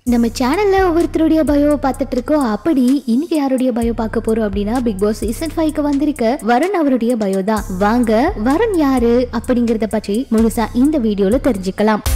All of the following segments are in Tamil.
நம்ம சேனல்ல ஒவ்வொருத்தருடைய பயோ பார்த்துட்டு இருக்கோம் அப்படி இன்னைக்கு யாருடைய பயோ பார்க்க போறோம் அப்படின்னா பிக் பாஸ் சீசன் ஃபைவ்க்கு வந்திருக்க வருண் அவருடைய பயோ தான் வாங்க வருண் யாரு அப்படிங்கறத பற்றி முழுசா இந்த வீடியோல தெரிஞ்சுக்கலாம்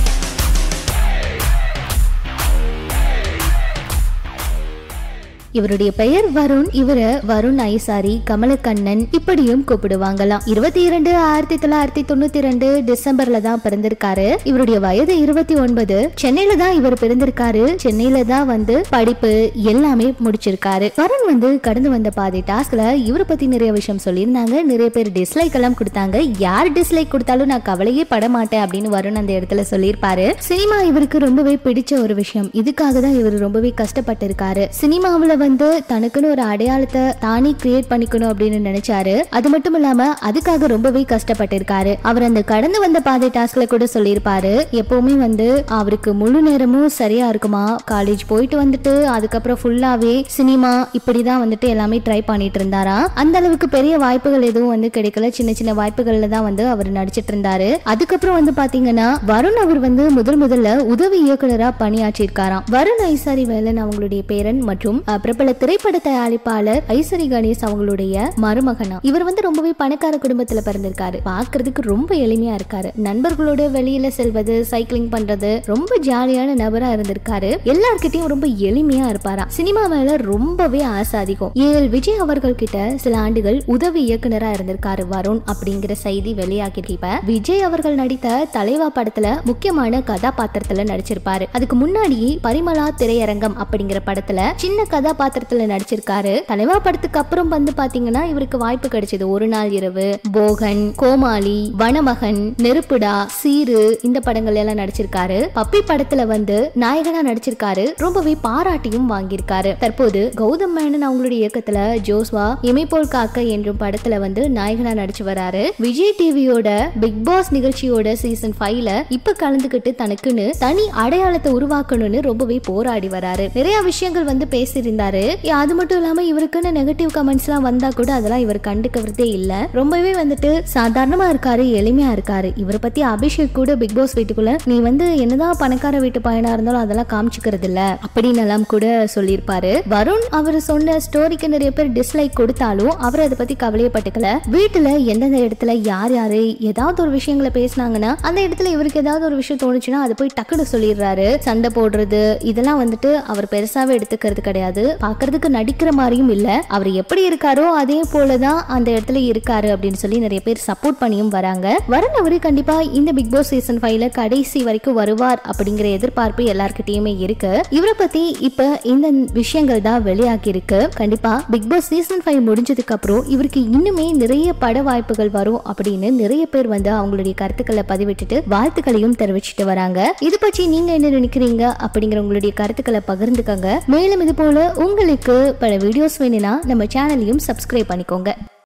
இவருடைய பெயர் வருண் இவர வருண் ஐசாரி கமலக்கண்ணன் இப்படியும் கூப்பிடுவாங்களாம் இருபத்தி இரண்டு ஆயிரத்தி தொள்ளாயிரத்தி தொண்ணூத்தி ரெண்டு டிசம்பர்ல தான் பிறந்திருக்காரு இவருடைய வயது இருபத்தி ஒன்பது சென்னையில தான் இவர் பிறந்திருக்காரு சென்னையில தான் வந்து படிப்பு எல்லாமே முடிச்சிருக்காரு வருண் வந்து கடந்து வந்த பாதி டாஸ்க்ல இவரை பத்தி நிறைய விஷயம் சொல்லியிருந்தாங்க நிறைய பேர் டிஸ்லைக் எல்லாம் கொடுத்தாங்க யார் டிஸ்லைக் கொடுத்தாலும் நான் கவலையே பட மாட்டேன் அப்படின்னு வருண் அந்த இடத்துல சொல்லியிருப்பாரு சினிமா இவருக்கு ரொம்பவே பிடிச்ச ஒரு விஷயம் இதுக்காக தான் இவர் ரொம்பவே கஷ்டப்பட்டு இருக்காரு சினிமாவுல வந்து தனக்குன்னு ஒரு அடையாளத்தை தானே கிரியேட் பண்ணிக்கணும் அப்படின்னு நினைச்சாரு அது மட்டும் இல்லாம அதுக்காக ரொம்பவே கஷ்டப்பட்டு இருக்காரு அவர் அந்த கடந்து வந்த பாதை டாஸ்க்ல கூட சொல்லியிருப்பாரு எப்பவுமே வந்து அவருக்கு முழு நேரமும் சரியா இருக்குமா காலேஜ் போயிட்டு வந்துட்டு அதுக்கப்புறம் ஃபுல்லாவே சினிமா இப்படிதான் வந்துட்டு எல்லாமே ட்ரை பண்ணிட்டு இருந்தாரா அந்த அளவுக்கு பெரிய வாய்ப்புகள் எதுவும் வந்து கிடைக்கல சின்ன சின்ன வாய்ப்புகள்ல தான் வந்து அவர் நடிச்சிட்டு இருந்தாரு அதுக்கப்புறம் வந்து பாத்தீங்கன்னா வருண் அவர் வந்து முதல் முதல்ல உதவி இயக்குனரா பணியாற்றியிருக்காராம் வருண் ஐசாரி வேலன் அவங்களுடைய பேரன் மற்றும் அஹ், பிரபல திரைப்பட தயாரிப்பாளர் ஐசரி கணேஷ் அவங்களுடைய மருமகனா இவர் வந்து ரொம்பவே பணக்கார குடும்பத்துல பிறந்திருக்காரு பார்க்கிறதுக்கு ரொம்ப எளிமையா இருக்காரு நண்பர்களோட வெளியில செல்வது சைக்கிளிங் பண்றது ரொம்ப ஜாலியான நபரா இருந்திருக்காரு எல்லார்கிட்டயும் ரொம்ப எளிமையா இருப்பாராம் சினிமா மேல ரொம்பவே ஆசை அதிகம் ஏஎல் விஜய் அவர்கள் கிட்ட சில ஆண்டுகள் உதவி இயக்குனரா இருந்திருக்காரு வருண் அப்படிங்கிற செய்தி வெளியாகிட்டு விஜய் அவர்கள் நடித்த தலைவா படத்துல முக்கியமான கதாபாத்திரத்துல நடிச்சிருப்பாரு அதுக்கு முன்னாடி பரிமளா திரையரங்கம் அப்படிங்கிற படத்துல சின்ன கதாபாத்திரத்துல நடிச்சிருக்காரு தலைவா படத்துக்கு அப்புறம் வந்து பாத்தீங்கன்னா இவருக்கு வாய்ப்பு கிடைச்சது ஒரு நாள் இரவு போகன் கோமாளி வனமகன் நெருப்புடா சீரு இந்த படங்கள் எல்லாம் நடிச்சிருக்காரு பப்பி படத்துல வந்து நாயகனா நடிச்சிருக்காரு ரொம்பவே பாராட்டியும் வாங்கியிருக்காரு தற்போது கௌதம் மேனன் அவங்களுடைய இயக்கத்துல ஜோஸ்வா இமைப்போல் காக்க என்றும் படத்துல வந்து நாயகனா நடிச்சு வராரு விஜய் டிவியோட பிக் பாஸ் நிகழ்ச்சியோட சீசன் ஃபைவ்ல இப்ப கலந்துக்கிட்டு தனக்குன்னு தனி அடையாளத்தை உருவாக்கணும்னு ரொம்பவே போராடி வராரு நிறைய விஷயங்கள் வந்து பேசியிருந்தாரு ஏ, அது மட்டும் இல்லாம இவருக்குன்னு நெகட்டிவ் கமெண்ட்ஸ் எல்லாம் வந்தா கூட அதெல்லாம் இவர் கண்டுக்கிறதே இல்ல ரொம்பவே வந்துட்டு சாதாரணமா இருக்காரு எளிமையா இருக்காரு இவரை பத்தி அபிஷேக் கூட பிக் பாஸ் வீட்டுக்குள்ள நீ வந்து என்னதான் பணக்கார வீட்டு பையனா இருந்தாலும் அதெல்லாம் காமிச்சுக்கிறது இல்ல அப்படின்னு எல்லாம் கூட சொல்லியிருப்பாரு வருண் அவர் சொன்ன ஸ்டோரிக்கு நிறைய பேர் டிஸ்லைக் கொடுத்தாலும் அவர் அதை பத்தி கவலையப்பட்டுக்கல வீட்டுல எந்தெந்த இடத்துல யார் யாரு ஏதாவது ஒரு விஷயங்களை பேசினாங்கன்னா அந்த இடத்துல இவருக்கு ஏதாவது ஒரு விஷயம் தோணுச்சுன்னா அதை போய் டக்குனு சொல்லிடுறாரு சண்டை போடுறது இதெல்லாம் வந்துட்டு அவர் பெருசாவே எடுத்துக்கிறது கிடையாது பார்க்கிறதுக்கு நடிக்கிற மாதிரியும் இல்ல அவர் எப்படி இருக்காரோ அதே போலதான் அந்த இடத்துல இருக்காரு அப்படின்னு சொல்லி நிறைய பேர் சப்போர்ட் பண்ணியும் வராங்க வருண் அவரு கண்டிப்பா இந்த பிக் பாஸ் சீசன் ஃபைவ்ல கடைசி வரைக்கும் வருவார் அப்படிங்கிற எதிர்பார்ப்பு எல்லார்கிட்டயுமே இருக்கு இவரை பத்தி இப்ப இந்த விஷயங்கள் தான் வெளியாகி இருக்கு கண்டிப்பா பிக் பாஸ் சீசன் ஃபைவ் முடிஞ்சதுக்கு அப்புறம் இவருக்கு இன்னுமே நிறைய பட வாய்ப்புகள் வரும் அப்படின்னு நிறைய பேர் வந்து அவங்களுடைய கருத்துக்களை பதிவிட்டுட்டு வாழ்த்துக்களையும் தெரிவிச்சிட்டு வராங்க இது பற்றி நீங்க என்ன நினைக்கிறீங்க அப்படிங்கிற உங்களுடைய கருத்துக்களை பகிர்ந்துக்கங்க மேலும் இது போல உங்களுக்கு பல வீடியோஸ் வேணும்னா நம்ம சேனலையும் சப்ஸ்கிரைப் பண்ணிக்கோங்க